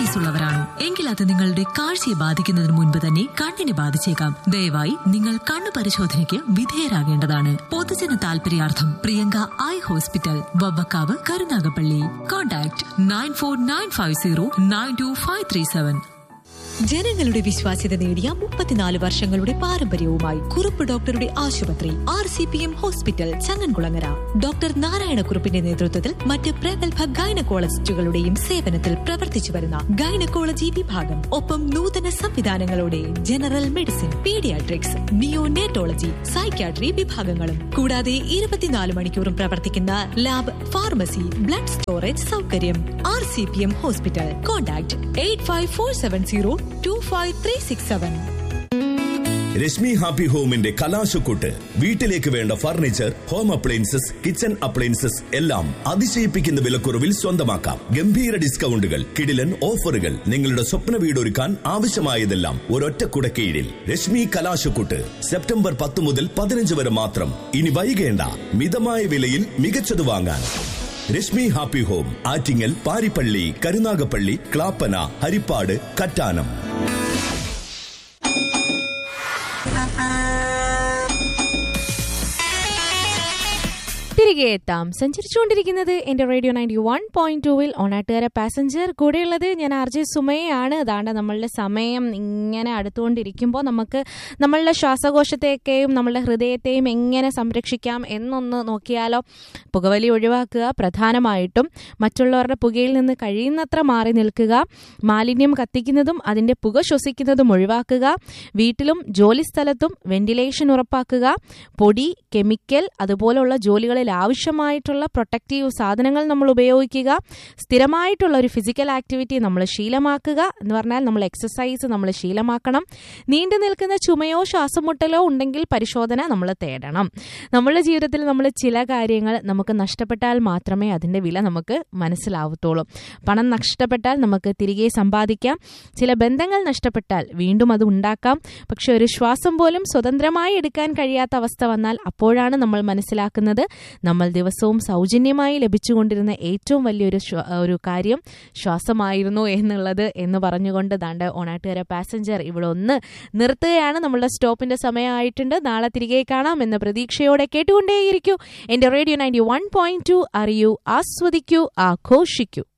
diabetes ഉള്ളവരാണോ എങ്കിൽ അത് നിങ്ങളുടെ കാഴ്ചയെ ബാധിക്കുന്നതിന് മുൻപ് തന്നെ കണ്ണിനെ ബാധിച്ചേക്കാം ദയവായി നിങ്ങൾ കണ്ണു പരിശോധനയ്ക്ക് വിധേയരാകേണ്ടതാണ് പൊതുജന താൽപര്യാർത്ഥം Priyanka eye hospital Vavvakkavu Karunagappally contact nine four nine five zero nine two five three seven ജനങ്ങളുടെ വിശ്വാസ്യത നേടിയ മുപ്പത്തിനാല് വർഷങ്ങളുടെ പാരമ്പര്യവുമായി കുറുപ്പ് ഡോക്ടറുടെ ആശുപത്രി R C P M hospital Changankulangara doctor നാരായണക്കുറുപ്പിന്റെ നേതൃത്വത്തിൽ മറ്റ് പ്രഗത്ഭ ഗൈനക്കോളജിസ്റ്റുകളുടെയും സേവനത്തിൽ പ്രവർത്തിച്ചു വരുന്ന ഗൈനക്കോളജി വിഭാഗം ഒപ്പം നൂതന സംവിധാനങ്ങളോടെ general medicine paediatrics neonatology psychiatry വിഭാഗങ്ങളും കൂടാതെ ഇരുപത്തിനാല് മണിക്കൂറും പ്രവർത്തിക്കുന്ന ലാബ് ഫാർമസി ബ്ലഡ് സ്റ്റോറേജ് സൗകര്യം R C P M hospital contact eight five four seven zero two five three six seven Rashmi happy ഹോമിന്റെ കലാശക്കൂട്ട് വീട്ടിലേക്ക് വേണ്ട furniture home appliances kitchen appliances എല്ലാം അതിശയിപ്പിക്കുന്ന വിലക്കുറവിൽ സ്വന്തമാക്കാം ഗംഭീര ഡിസ്കൗണ്ടുകൾ കിടിലൻ ഓഫറുകൾ നിങ്ങളുടെ സ്വപ്ന വീടൊരുക്കാൻ ആവശ്യമായതെല്ലാം ഒരൊറ്റ കുടക്കീഴിൽ രശ്മി കലാശക്കൂട്ട് സെപ്റ്റംബർ പത്ത് മുതൽ പതിനഞ്ച് വരെ മാത്രം ഇനി വൈകേണ്ട മിതമായ വിലയിൽ മികച്ചത് വാങ്ങാൻ രശ്മി ഹാപ്പി ഹോം ആറ്റിങ്ങൽ പാരിപ്പള്ളി കരുനാഗപ്പള്ളി ക്ലാപ്പന ഹരിപ്പാട് കറ്റാനം തിരികെ എത്താം സഞ്ചരിച്ചുകൊണ്ടിരിക്കുന്നത് എന്റെ റേഡിയോ നയൻറ്റി വൺ പോയിന്റ് ടൂവിൽ ഓണാട്ടുകാര പാസഞ്ചർ കൂടെയുള്ളത് ഞാൻ ആർ ജെ സുമയാണ് അതാണ്ട് നമ്മളുടെ സമയം ഇങ്ങനെ അടുത്തുകൊണ്ടിരിക്കുമ്പോൾ നമുക്ക് നമ്മളുടെ ശ്വാസകോശത്തെയൊക്കെയും നമ്മളുടെ ഹൃദയത്തെയും എങ്ങനെ സംരക്ഷിക്കാം എന്നൊന്ന് നോക്കിയാലോ പുകവലി ഒഴിവാക്കുക പ്രധാനമായിട്ടും മറ്റുള്ളവരുടെ പുകയിൽ നിന്ന് കഴിയുന്നത്ര മാറി നിൽക്കുക മാലിന്യം കത്തിക്കുന്നതും അതിന്റെ പുക ശ്വസിക്കുന്നതും ഒഴിവാക്കുക വീട്ടിലും ജോലിസ്ഥലത്തും വെന്റിലേഷൻ ഉറപ്പാക്കുക പൊടി കെമിക്കൽ അതുപോലുള്ള ജോലികളിൽ ആവശ്യമായിട്ടുള്ള പ്രൊട്ടക്റ്റീവ് സാധനങ്ങൾ നമ്മൾ ഉപയോഗിക്കുക സ്ഥിരമായിട്ടുള്ള ഒരു ഫിസിക്കൽ ആക്ടിവിറ്റി നമ്മൾ ശീലമാക്കുക എന്ന് പറഞ്ഞാൽ നമ്മൾ എക്സസൈസ് നമ്മൾ ശീലമാക്കണം നീണ്ടു നിൽക്കുന്ന ചുമയോ ശ്വാസമുട്ടലോ ഉണ്ടെങ്കിൽ പരിശോധന നമ്മൾ തേടണം നമ്മുടെ ജീവിതത്തിൽ നമ്മൾ ചില കാര്യങ്ങൾ നമുക്ക് നഷ്ടപ്പെട്ടാൽ മാത്രമേ അതിൻ്റെ വില നമുക്ക് മനസ്സിലാവത്തുള്ളൂ പണം നഷ്ടപ്പെട്ടാൽ നമുക്ക് തിരികെ സമ്പാദിക്കാം ചില ബന്ധങ്ങൾ നഷ്ടപ്പെട്ടാൽ വീണ്ടും അത് ഉണ്ടാക്കാം പക്ഷെ ഒരു ശ്വാസം പോലും സ്വതന്ത്രമായി എടുക്കാൻ കഴിയാത്ത അവസ്ഥ വന്നാൽ അപ്പോഴാണ് നമ്മൾ മനസ്സിലാക്കുന്നത് നമ്മൾ ദിവസവും സൗജന്യമായി ലഭിച്ചുകൊണ്ടിരുന്ന ഏറ്റവും വലിയൊരു ശ്വ- ഒരു കാര്യം ശ്വാസമായിരുന്നു എന്നുള്ളത് എന്ന് പറഞ്ഞുകൊണ്ട് ദാണ്ട് ഓണാട്ടുകാര പാസഞ്ചർ ഇവിടെ ഒന്ന് നിർത്തുകയാണ് നമ്മളുടെ സ്റ്റോപ്പിന്റെ സമയമായിട്ടുണ്ട് നാളെ തിരികെ കാണാം എന്ന പ്രതീക്ഷയോടെ കേട്ടുകൊണ്ടേയിരിക്കൂ എന്റെ radio ninety one point two അറിയൂ ആസ്വദിക്കൂ ആഘോഷിക്കൂ